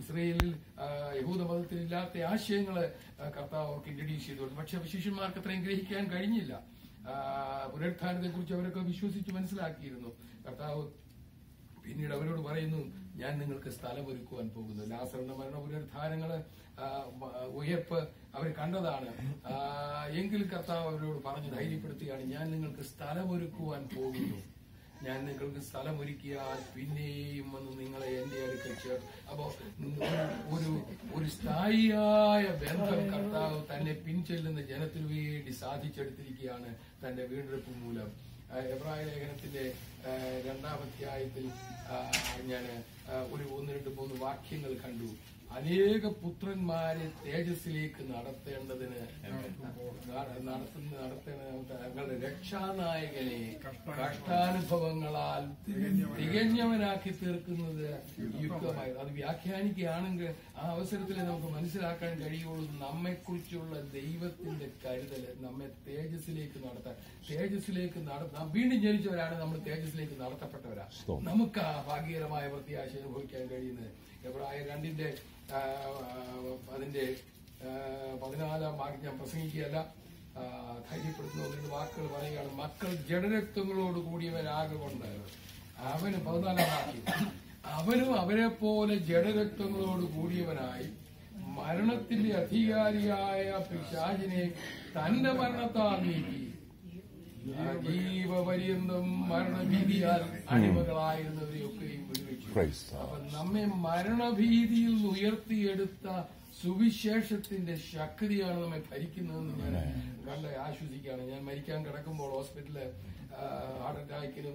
ഇസ്രയേലിൽ ആ, യഹൂദ മതത്തിൽ ഇല്ലാത്ത ആശയങ്ങള് ആ, കർത്താവ് അവർക്ക് ഇൻട്രഡ്യൂസ് ചെയ്തു കൊടുത്തു പക്ഷെ ശിഷ്യന്മാർക്ക് അത്രയും ഗ്രഹിക്കാൻ കഴിഞ്ഞില്ല പുനരുത്ഥാനത്തെ കുറിച്ച് അവരൊക്കെ വിശ്വസിച്ച് മനസ്സിലാക്കിയിരുന്നു കർത്താവ് പിന്നീട് അവരോട് പറയുന്നു ഞാൻ നിങ്ങൾക്ക് സ്ഥലം ഒരുക്കുവാൻ പോകുന്നു ലാസറിന്റെ മരണ പുനരുദ്ധാനങ്ങള് ആ, മ- ഉയർപ്പ് അവർ കണ്ടതാണ് ആ, എങ്കിലും കർത്താവ് അവരോട് പറഞ്ഞ് ധൈര്യപ്പെടുത്തുകയാണ് ഞാൻ നിങ്ങൾക്ക് സ്ഥലം ഒരുക്കുവാൻ പോകുന്നു ഞാൻ നിങ്ങൾക്ക് സ്ഥലം ഒരുക്കിയാൽ പിന്നെയും വന്ന് നിങ്ങളെ എന്റെ അടുക്കൽ ചേർ അപ്പോ ഒരു- ഒരു ഒരു സ്ഥായിയായ ബന്ധം കർത്താവ് തന്നെ പിൻചെല്ലുന്ന ജനത്തിനു വേണ്ടി സാധിച്ചെടുത്തിരിക്കുകയാണ് തന്റെ വീണ്ടെടുപ്പ് മൂലം ആ, എബ്രായ ലേഖനത്തിന്റെ ആ, രണ്ടാം അധ്യായത്തിൽ ഞാൻ ഒരു ഒന്ന് രണ്ട് മൂന്ന് വാക്യങ്ങൾ കണ്ടു അനേക പുത്രന്മാരെ തേജസ്സിലേക്ക് നടത്തേണ്ടതിന് നട- നടത്തുന്ന നടത്തേണ്ട തങ്ങളുടെ രക്ഷാനായകനെ കഷ്ടാനുഭവങ്ങളാൽ തികഞ്ഞവനാക്കി തീർക്കുന്നത് യുക്തമായി അത് വ്യാഖ്യാനിക്കുകയാണെങ്കിൽ ആ അവസരത്തിൽ നമുക്ക് മനസ്സിലാക്കാൻ കഴിയുള്ളൂ നമ്മെക്കുറിച്ചുള്ള ദൈവത്തിന്റെ കരുതൽ നമ്മെ തേജസ്സിലേക്ക് നടത്താൻ തേജസ്സിലേക്ക് നടത്താൻ വീണ്ടും ജനിച്ചവരാണ് നമ്മൾ തേജസ്സിലേക്ക് നടത്തപ്പെട്ടവരാ നമുക്ക് ആ ഭാഗ്യകരമായ പ്രത്യാശ അനുഭവിക്കാൻ കഴിയുന്നത് എബ്രായ രണ്ടിന്റെ ആ, അതിന്റെ ആ, പതിനാലാം വാക്യം ഞാൻ പ്രസംഗിക്കുകയല്ല ആ, ധൈര്യപ്പെടുത്തുന്ന ഒന്ന് രണ്ട് വാക്കുകൾ പറയുകയാണ് മക്കൾ ജഡരക്തങ്ങളോട് കൂടിയവരാകൊണ്ട് അവന് പതിനാലാം വാക്യം അവനും അവരെ പോലെ ജഡരക്തങ്ങളോട് കൂടിയവനായി മരണത്തിന്റെ അധികാരിയായ പിശാചിനെ തന്റെ മരണത്താൽ നീക്കി ആ ജീവപര്യന്തം മരണഭീതിയാൽ അടിമകളായിരുന്നവരെയൊക്കെയും വിടുവിച്ചു Praise God. അപ്പൊ നമ്മെ മരണഭീതിയിൽ നിന്ന് ഉയർത്തിയെടുത്ത സുവിശേഷത്തിന്റെ ശക്തിയാണ് നമ്മെ ഭരിക്കുന്നതെന്ന് ഞാൻ കണ്ട് ആശ്വസിക്കുകയാണ് ഞാൻ മരിക്കാൻ കിടക്കുമ്പോൾ ഹോസ്പിറ്റലില് ഹാർട്ട് അറ്റാക്കിനും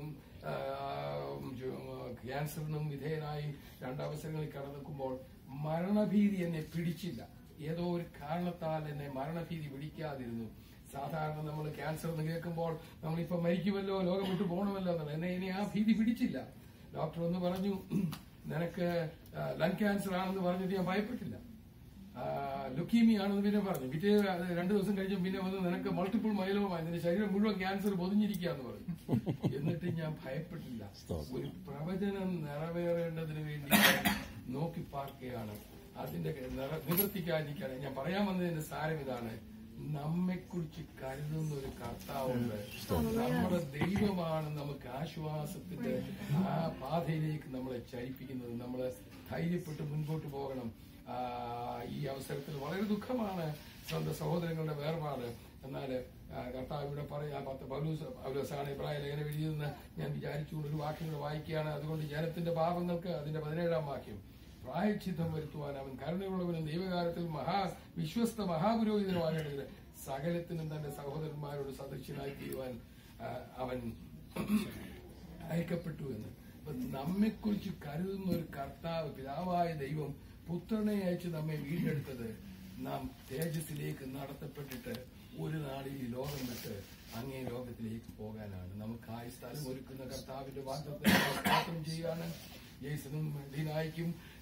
ക്യാൻസറിനും വിധേയനായി രണ്ടവസരങ്ങളിൽ കടന്നിക്കുമ്പോൾ മരണഭീതി എന്നെ പിടിച്ചില്ല ഏതോ ഒരു കാരണത്താൽ എന്നെ മരണഭീതി പിടിക്കാതിരുന്നു സാധാരണ നമ്മൾ ക്യാൻസർ എന്ന് കേൾക്കുമ്പോൾ നമ്മളിപ്പോ മരിക്കുമല്ലോ ലോകം വിട്ടു പോകണമല്ലോ എന്നുള്ള എന്നെ ഇനി ആ ഭീതി പിടിച്ചില്ല ഡോക്ടർ ഒന്ന് പറഞ്ഞു നിനക്ക് ലങ് ക്യാൻസർ ആണെന്ന് പറഞ്ഞിട്ട് ഞാൻ ഭയപ്പെട്ടില്ല ലുക്കീമിയ ആണെന്ന് പിന്നെ പറഞ്ഞു പിറ്റേ അത് രണ്ടു ദിവസം കഴിഞ്ഞ് പിന്നെ വന്ന് നിനക്ക് മൾട്ടിപ്പിൾ മൈലോമായി നിന്റെ ശരീരം മുഴുവൻ ക്യാൻസർ പൊതിഞ്ഞിരിക്കുകയെന്ന് പറഞ്ഞു എന്നിട്ട് ഞാൻ ഭയപ്പെട്ടില്ല ഒരു പ്രവചനം നിറവേറേണ്ടതിന് വേണ്ടി നോക്കി പാർക്കുകയാണ് അതിന്റെ നിറ- നിവർത്തിക്കാതിരിക്കാണ് ഞാൻ പറയാൻ വന്നതിന്റെ സാരം ഇതാണ് നമ്മെക്കുറിച്ച് കരുതുന്ന ഒരു കർത്താവുണ്ട് നമ്മുടെ ദൈവമാണ് നമുക്ക് ആശ്വാസത്തിന്റെ ആ പാതയിലേക്ക് നമ്മളെ ചലിപ്പിക്കുന്നത് നമ്മൾ ധൈര്യപ്പെട്ട് മുൻപോട്ട് പോകണം ആ, ഈ അവസരത്തിൽ വളരെ ദുഃഖമാണ് സ്വന്തം സഹോദരങ്ങളുടെ വേർപാട് എന്നാൽ കർത്താവ് ഇവിടെ പറയാ പത്ത് പൗലൂസ് പൗലോസാണ് ഇബ്രാഹിം ലേഖനം എഴുതിയതെന്ന് ഞാൻ വിചാരിച്ചുകൊണ്ട് ഒരു വാക്യങ്ങൾ വായിക്കുകയാണ് അതുകൊണ്ട് ജനത്തിന്റെ പാപങ്ങൾക്ക് അതിന്റെ പതിനേഴാം വാക്യം പ്രായച്ചിത്തം വരുത്തുവാൻ അവൻ കരുണയുള്ളവനും ദൈവകാലത്തിൽ മഹാ വിശ്വസ്ത മഹാപുരോഹിതനുമാകേണ്ടതിന് സകലത്തിനും തന്റെ സഹോദരന്മാരോട് സദൃശ്യനായി തീരുവാൻ ആ, അവൻ അയക്കപ്പെട്ടു എന്ന് അപ്പൊ നമ്മെക്കുറിച്ച് കരുതുന്ന ഒരു കർത്താവ് പിതാവായ ദൈവം പുത്രനെ അയച്ച് നമ്മെ വീണ്ടെടുത്തത് നാം തേജസ്സിലേക്ക് നടത്തപ്പെട്ടിട്ട് ഒരു നാളിൽ ഈ ലോകം വിട്ട് അങ്ങേ ലോകത്തിലേക്ക് പോകാനാണ് നമുക്കായി സ്ഥലം ഒരുക്കുന്ന കർത്താവിന്റെ വാഗ്ദത്തം ചെയ്യുകയാണ് ജയ്സനും ഡീനായിക്കും